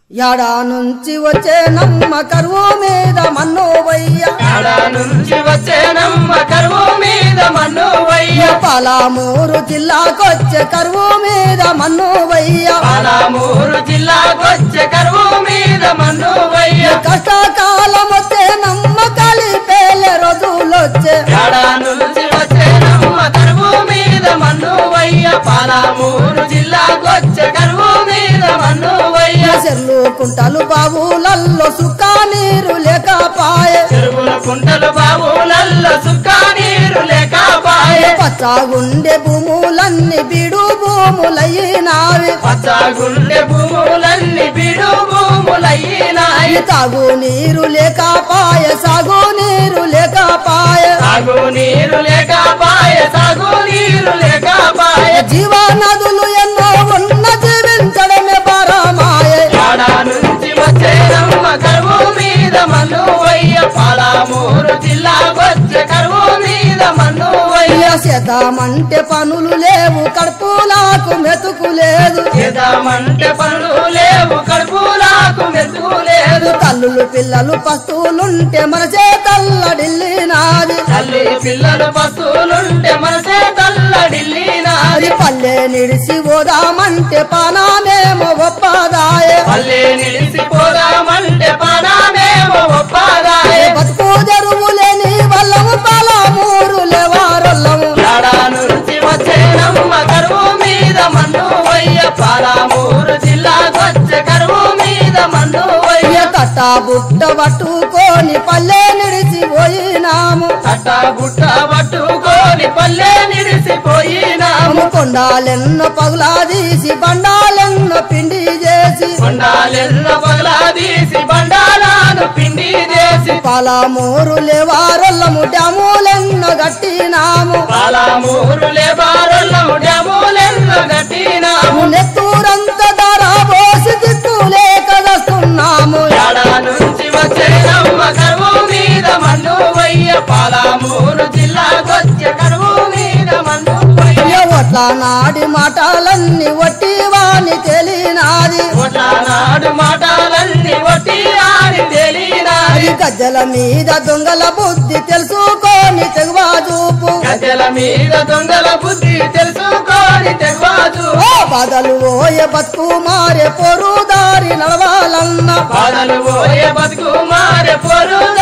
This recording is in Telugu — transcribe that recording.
యాడా నుంచి వచ్చే నమ్మ కరువు మీద మన్ను వయ్య ఆడ నుంచి వచ్చేనమ్మ కరువు మీద మన్ను వయ్య పాలామూరు జిల్లాకొచ్చే కరువు మీద మన్ను వయ్య పాలమూరు జిల్లాకొచ్చే కరువు మీద మన్ను వయ్య కష్టకాలం వచ్చే నమ్మ కలిపేలే రోజులొచ్చే ఆడ నుంచి వచ్చేనమ్మ కరువు మీద మన్ను వయ్య పాలమూరు జిల్లాకొచ్చే కరువు మీద మన్ను వయ్య చెల్లు కుంటలు బావులల్లో సుక్క నీరు లేకపాయే చెరువుల కుంటలు బావులల్లో సుక్క నీరు లేకపాయే పచ్చగుండె భూములన్నీ బిడు భూములయ్యినావి పచ్చగుండె భూములన్నీ బిడు భూములయ్యినాయి తాగు నీరు లేకపాయ సాగు నీరు లేకపాయ సాగు నీరు లేకపాయ సాగు నీరు లేకపాయ జీవనదులు ఎన్నో ఉన్న జీవించడమే పరమాయ ఆడ నుంచి వచ్చేనమ్మ కరువు మీద మన్ను వయ్య పాలమూరు జిల్లాకొచ్చే కరువు మీద మన్ను వయ్య శతమంటే పనులు లేవు కడుపులాకు మెతుకు లేదు చేద్దామంటే పనులు లేవు కడుపులాకు మెతుకు లేదు తల్లులు పిల్లలు పస్తులుంటే మనసే తల్లడిల్లినాది తల్లి పిల్లలు పశువులుంటే మనసే తల్లడిల్లినాది అది పల్లె నిడిసి పోదామంటే పానామేమో ఒప్పదాయ పల్లె నిలిసిపోదామంటే పనామేమో ఒప్పదాయే బతుకు తెరువులేని వల్లము పాలమూరు లేవారొల్లము ఆడ నుంచి వచ్చేనమ్మ కరువు మీద మన్ను వయ్య పాలమూరు జిల్లాకొచ్చే కరువు మీద మన్ను వయ్య కట్ట బుట్ట పట్టుకొని పల్లె నిడిచి పోయినాము కట్ట గుట్ట పట్టుకొని పల్లె నిడిసిపోయినాము కొండాలెన్నో పగులా తీసి బండాలెన్నో పిండి చేసి కొండాలెన్న పగలా తీసి బండాలను పిండి చేసి పాలమూరు లేవారొల్లము డ్యాములెన్నో గట్టినాము పాలమూరులే బారులము డ్యాములెన్న గట్టినాము నెత్తూరంత ధర పోసి తిట్టులే కదస్తున్నాము ఏడా నుంచి వచ్చేనమ్మ కరువు మీద మన్ను వయ్య పాలమూరు జిల్లాకొచ్చే కరువు మీద మన్ను వయ్య ఒట్ల నాడి మాటలన్నీ వట్టి వాణి తెలినాది ఒట్ల నాడు మాటలన్నీ ఒట్టి ఆడి తెలియనాది అది గజ్జల మీద దొంగల బుద్ధి తెలుసుకొని తెగువా చూపు గద్దెల మీద దొంగల బుద్ధి తెలుసుకొని తెగవాదు ఓ బాధలు ఓయ బతుకు మారే పొరు దారి నడవాలన్న బాధలు పోయే బతుకు మారే పొరు